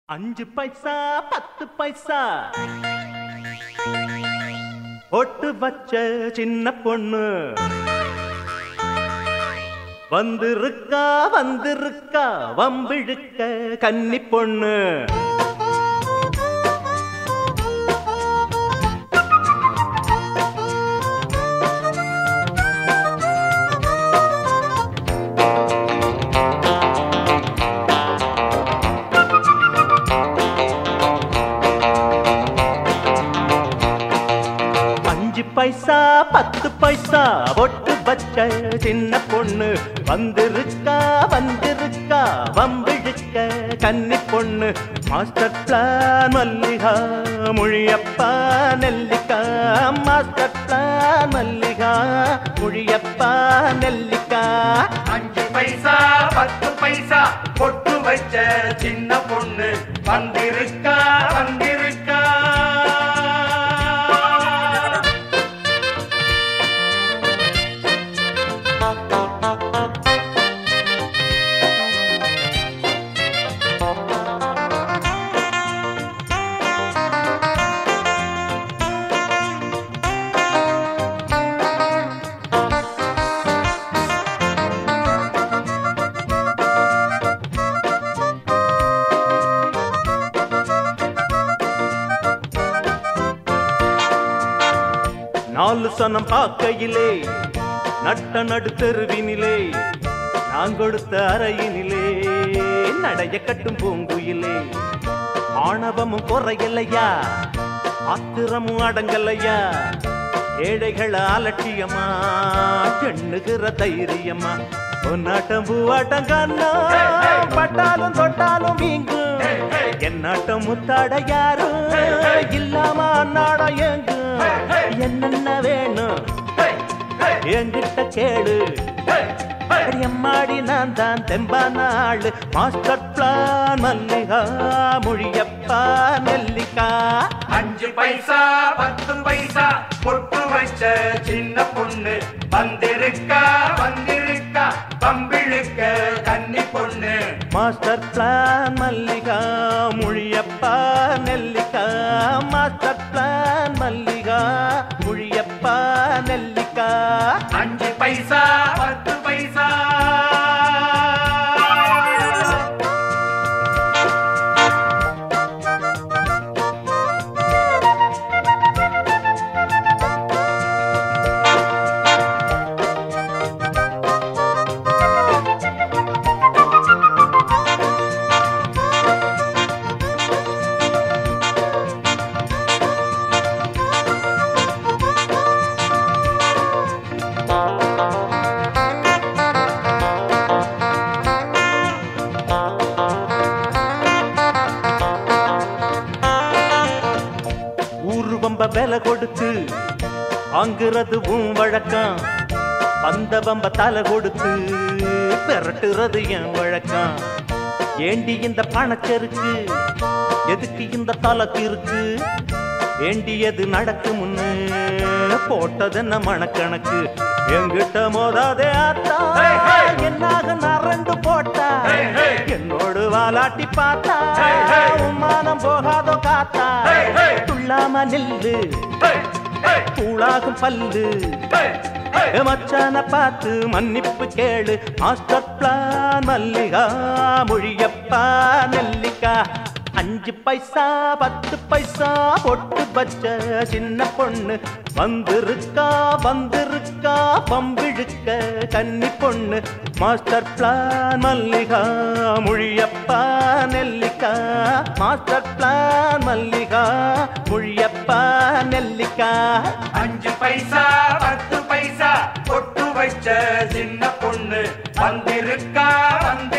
அஞ்சு பைசா பத்து பைசா ஒட்டு வச்ச சின்ன பொண்ணு வந்திருக்கா வந்திருக்கா வம்பிழுக்க கன்னி பொண்ணு அஞ்சு பைசா பத்து பைசா ஒட்டு வச்ச சின்ன பொண்ணு வந்திருக்கா வந்திருக்கா வம்பிழுக்க கன்னி பொண்ணு மாஸ்டர் பிளான் மல்லிகா மொழியப்பா நெல்லிக்கா மாஸ்டர் பிளான் மல்லிகா மொழியப்பா நெல்லிக்கா அஞ்சு பைசா பத்து பைசா பொட்டு வச்ச சின்ன பொண்ணு வந்திருக்கா வந்திருக்கா நாலு சனம் பார்க்கையிலே நட்ட நடு தெருவினிலே நான் கொடுத்த அறையினிலே நடைய கட்டும் பூங்குயிலே ஆணவமும் குறையலையா ஆத்திரமும் அடங்கலையா ஏழைகள் அலட்சியமா எண்ணுகிற தைரியமா பொன்னாட்டம் பூவாட்டம் கண்ணா பட்டாலும் தொட்டாலும் வீங்கும் என்னாட்டம் முத்தாட யாரும் இல்லாம அன்னாட ஏங்கும் என்னென்ன வேணும் என்கிட்ட கேளு அம்மாடி நான் தான் தெம்பான ஆளு மாஸ்டர் பிளான் மல்லிகா மொழியப்பா நெல்லிக்கா அஞ்சு பைசா பத்து பைசா பொட்டு வச்ச சின்ன பொண்ணு வந்திருக்கா வந்திருக்கா பம்பிழுக்க கன்னி பொண்ணு மாஸ்டர் பிளான் மல்லிகா மொழியப்பா நெல்லிக்கா மாஸ்டர் பிளான் மல்லிகா மொழியப்பா நெல்லிக்கா அஞ்சு பைசா பத்து பைசா ஊரு வம்ப விலை கொடுத்து வாங்குறது உன் வழக்கம் வந்த வம்ப தலை கொடுத்து பெரட்டுறது என் வழக்கம் ஏண்டி இந்த பணச்செருக்கு எதுக்கு இந்த தலக்கு இருக்கு வேண்டியது நடக்கு முன்னு போட்டது என்ன மணக்கணக்கு எங்கிட்ட மோதாதே ஆத்தா Hey, hey! என்னாக நரண்டு போட்டா Hey, hey! என்னோடு வாலாட்டி பார்த்தா Hey, hey! உம்மானம் போகாதோ காத்தா Hey, hey! துள்ளாம நில்லு ஹே, ஹே, தூளாகும் பல்லு ஹே, ஹே. ஏ மச்சான பார்த்து மன்னிப்பு கேளு மாஸ்டர் பிளான் மல்லிகா மொழியப்பா நெல்லிக்கா அஞ்சு பைசா பத்து பைசா பொட்டு பச்ச சின்ன பொண்ணு வந்திருக்கா வந்திருக்கா பம்பிழுக்க கன்னி பொண்ணு மாஸ்டர் பிளான் மல்லிகா மொழியப்பா நெல்லிக்கா மாஸ்டர் பிளான் மல்லிகா மொழியப்பா நெல்லிக்கா அஞ்சு பைசா பத்து பைசா பொட்டு வச்ச சின்ன பொண்ணு வந்திருக்கா வந்து